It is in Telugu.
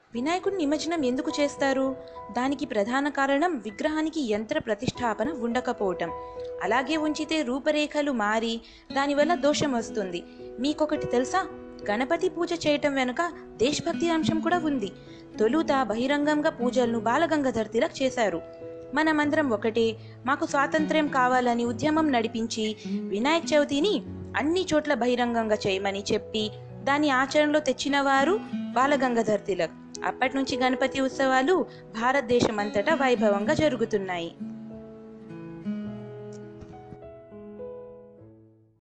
వినాయకుడి నిమజ్జనం ఎందుకు చేస్తారు దానికి ప్రధాన కారణం విగ్రహానికి యంత్ర ప్రతిష్టాపన ఉండకపోవటం అలాగే ఉంచితే రూపరేఖలు మారి దానివల్ల దోషం వస్తుంది మీకొకటి తెలుసా గణపతి పూజ చేయటం వెనుక దేశభక్తి అంశం కూడా ఉంది తొలుత బహిరంగంగా పూజలను బాలగంగాధర్ తిలక్ చేశారు మనమందరం ఒకటే మాకు స్వాతంత్ర్యం కావాలని ఉద్యమం నడిపించి వినాయక చవితిని అన్ని చోట్ల బహిరంగంగా చేయమని చెప్పి దాని ఆచరణలో తెచ్చిన వారు బాలగంగాధర్ తిలక్ అప్పటి నుంచి గణపతి ఉత్సవాలు భారతదేశం అంతటా వైభవంగా జరుగుతున్నాయి